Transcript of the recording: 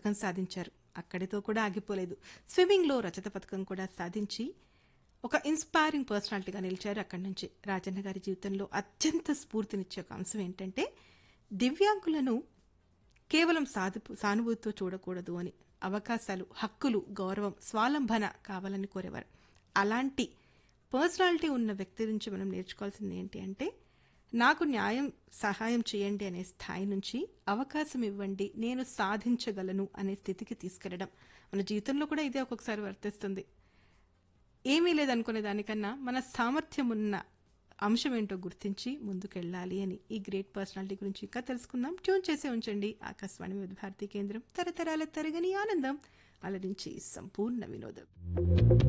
పథకం సాధించారు అక్కడితో కూడా ఆగిపోలేదు స్విమ్మింగ్లో రజత పథకం కూడా సాధించి ఒక ఇన్స్పైరింగ్ పర్సనాలిటీగా నిలిచారు అక్కడి నుంచి రాజన్న గారి జీవితంలో అత్యంత స్ఫూర్తినిచ్చే ఒక అంశం ఏంటంటే దివ్యాంగులను కేవలం సాధు సానుభూతితో చూడకూడదు అని అవకాశాలు హక్కులు గౌరవం స్వాలంబన కావాలని కోరేవారు అలాంటి పర్సనాలిటీ ఉన్న వ్యక్తి నుంచి మనం నేర్చుకోవాల్సింది ఏంటి అంటే నాకు న్యాయం సహాయం చేయండి అనే స్థాయి నుంచి అవకాశం ఇవ్వండి నేను సాధించగలను అనే స్థితికి తీసుకెళ్లడం మన జీవితంలో కూడా ఇదే ఒక్కొక్కసారి వర్తిస్తుంది ఏమీ లేదనుకునే దానికన్నా మన సామర్థ్యం ఉన్న అంశం ఏంటో గుర్తించి ముందుకెళ్ళాలి అని ఈ గ్రేట్ పర్సనాలిటీ గురించి ఇంకా తెలుసుకుందాం ట్యూన్ చేసే ఉంచండి ఆకాశవాణి వివిధ భారతీ కేంద్రం తరతరాల తరగని ఆనందం అలరించి సంపూర్ణ వినోదం